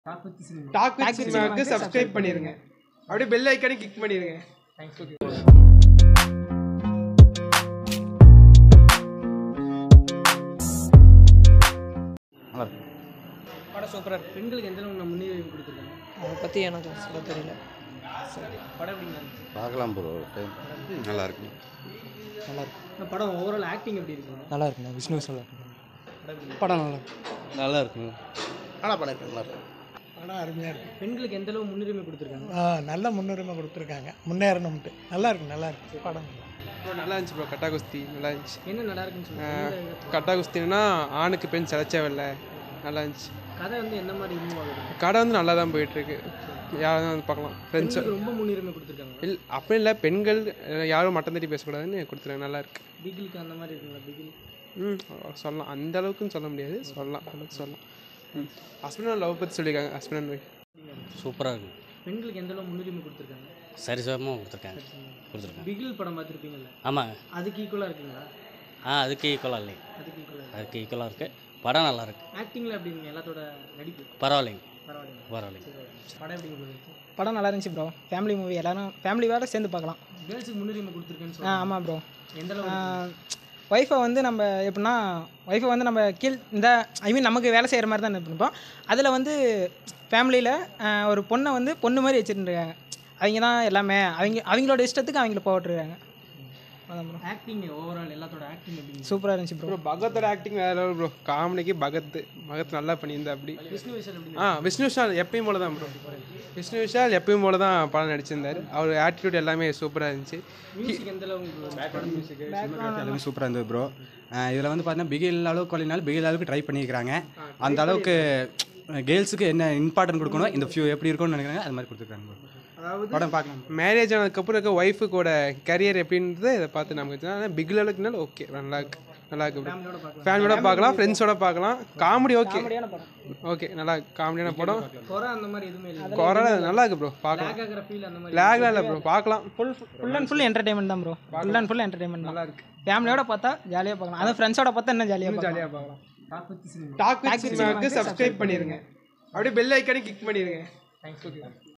Talk with cinema talk with சினிமாவுக்கு subscribe பண்ணிருங்க அப்படியே பெல் ஐக்கானே கிளிக் பண்ணிருங்க தேங்க்ஸ் ஓகே நல்லா இருக்கு படம் சூப்பராக இருக்கு பெண்களுக்கு எந்த அளவுக்கு முன்னுரிமை கொடுத்துருக்காங்க அதை பற்றி எனக்கு சொல்ல தெரியல படம் எப்படிங்க இருந்துச்சு? பார்க்கலாம் ப்ரோ டைம் நல்லா இருக்கு நல்லா இருக்கு இந்த படம் ஓவரால் ஆக்டிங் எப்படி இருக்குங்க நல்லா இருக்குண்ணா விஷ்ணு சொல்ல படம் நல்லா இருக்கு நல்லா இருக்குங்க நல்லா படம் இருக்கு நல்லா இருக்கு படம் அருமையாக இருக்கு பெண்களுக்கு எந்த அளவு முன்னுரிமை கொடுத்துருக்காங்க ஆ, நல்ல முன்னுரிமை கொடுத்துருக்காங்க முன்னேறணும்ட்டு நல்லா இருக்கு நல்லா இருக்கு படம் ப்ரோ நல்லா இருந்துச்சு ப்ரோ கட்டா குஸ்தி நல்லா இருந்துச்சு என்ன நல்லா இருக்குன்னு சொல்லுங்க கட்டா குஸ்தினா ஆணுக்கு பெண் சிலைச்சவில்லை நல்லா இருந்துச்சு கதை வந்து என்ன மாதிரி மூவ் ஆகுது கடை வந்து நல்லா தான் போயிட்டுருக்கு யாரும் வந்து பார்க்கலாம் ஃப்ரெண்ட்ஸ் பெண்களுக்கு ரொம்ப முன்னுரிமை கொடுத்துருக்காங்க இல் அப்படி இல்லை பெண்கள் அஹ், யாரும் மட்டம் தட்டி பேசக்கூடாதுன்னு கொடுத்துருக்காங்க நல்லா இருக்கு பிகிலுக்கு அந்த மாதிரி இருக்குங்களா பிகில் ம் சொல்லலாம் அந்த அளவுக்குன்னு சொல்ல முடியாது சொல்லலாம் அளவுக்கு சொல்லலாம் ம் ஹஸ்பண்ட் அண்ட் லவ் பற்றி சொல்லியிருக்காங்க ஹஸ்பண்ட் அண்ட் ஒய்ஃப் சூப்பராக இருக்கும் பெண்களுக்கு எந்த அளவு முன்னுரிமை கொடுத்துருக்காங்க சரிசமமாக கொடுத்துருக்காங்க கொடுத்துருக்காங்க பிகில் படம் பார்த்துருப்பீங்கல்ல ஆமாங்க அதுக்கு ஈக்குவலாக இருக்குங்களா ஆ அதுக்கு ஈக்குவலாக இல்லை அதுக்கு ஈக்குவலாக அதுக்கு ஈக்குவலாக இருக்குது படம் நல்லா இருக்கு ஆக்டிங்கில் எப்படி இருக்குங்க எல்லாத்தோட நடிப்பு பரவாயில்லைங்க பரவாயில்லைங்க பரவாயில்லைங்க படம் எப்படி இருந்துச்சு படம் நல்லா இருந்துச்சு ப்ரோ ஃபேமிலி மூவி எல்லாரும் ஃபேமிலியோட சேர்ந்து பார்க்கலாம் கேர்ள்ஸுக்கு முன்னுரிமை கொடுத்துருக்கேன்னு ஆ சொல்லுவாங்க ஆமாம் ப்ரோ எந்த அளவு ஒய்ஃபை வந்து நம்ம எப்படின்னா ஒய்ஃபை வந்து நம்ம கீழ் இந்த ஐ மீன் நமக்கு வேலை செய்கிற மாதிரி தான் இருப்போம் அதில் வந்து ஃபேமிலியில் ஒரு பொண்ணை வந்து பொண்ணு மாதிரி வச்சுருக்காங்க அவங்க தான் எல்லாமே அவங்க அவங்களோட இஷ்டத்துக்கு அவங்கள போட்டுருக்காங்க அதான் ப்ரோ ஆக்டிங் ஓவரால் எல்லாத்தோட ஆக்டிங் எப்படி சூப்பராக இருந்துச்சு ப்ரோ ப்ரோ பகத்தோட ஆக்டிங் வேற லெவல் ப்ரோ காமெடிக்கு பகத் பகத் நல்லா பண்ணியிருந்தா அப்படி விஷ்ணு விஷால் எப்படி ஆ விஷ்ணு விஷால் எப்பயும் போல தான் ப்ரோ விஷ்ணு விஷால் எப்பயும் போல தான் படம் நடிச்சிருந்தார் அவர் ஆட்டிடியூட் எல்லாமே சூப்பராக இருந்துச்சு மியூசிக் எந்த அளவுக்கு படம் மியூசிக் எல்லாமே சூப்பராக இருந்தது ப்ரோ இதில் வந்து பார்த்தீங்கன்னா பிகில் அளவுக்கு வரலினாலும் பிகில் அளவுக்கு ட்ரை பண்ணியிருக்காங்க அந்த அளவுக்கு கேர்ள்ஸுக்கு என்ன இம்பார்ட்டன்ட் கொடுக்கணும் இந்த ஃபியூ எப்படி இருக்கும்னு நினைக்கிறாங்க அது மாதிரி கொடுத்துருக்காங்க ப்ரோ அதாவது படம் பார்க்கலாம் மேரேஜ் ஆனதுக்கப்புறம் இருக்க ஒய்ஃபுக்கோட கரியர் எப்படின்றத இதை பார்த்து நமக்கு ஆனால் பிக் லெவலுக்குனால ஓகே நல்லா இருக்கு நல்லா இருக்கு ஃபேமிலியோட பார்க்கலாம் ஃப்ரெண்ட்ஸோட பார்க்கலாம் காமெடி ஓகே காமெடியான படம் ஓகே நல்லா காமெடியான படம் குறை அந்த மாதிரி எதுவுமே இல்லை கொரோனா நல்லா இருக்கு ப்ரோ பார்க்கலாம் லேக் ஆகிற ஃபீல் அந்த மாதிரி லேக்லாம் இல்லை ப்ரோ பார்க்கலாம் full full and full entertainment தான் bro full and full entertainment நல்லா தான் இருக்கு ஃபேமிலியோட பார்த்தா ஜாலியாக பார்க்கலாம் அதுவும் ஃப்ரெண்ட்ஸோட பார்த்தா இன்னும் ஜாலியாக பார்க்கலாம் ஜாலியாக பார்க்கலாம் talk with cinema talk with சினிமாவுக்கு சப்ஸ்கிரைப் பண்ணிருங்க அப்படியே பெல் ஐக்கானே கிளிக் பண்ணிருங்க தேங்க்ஸ் ஓகே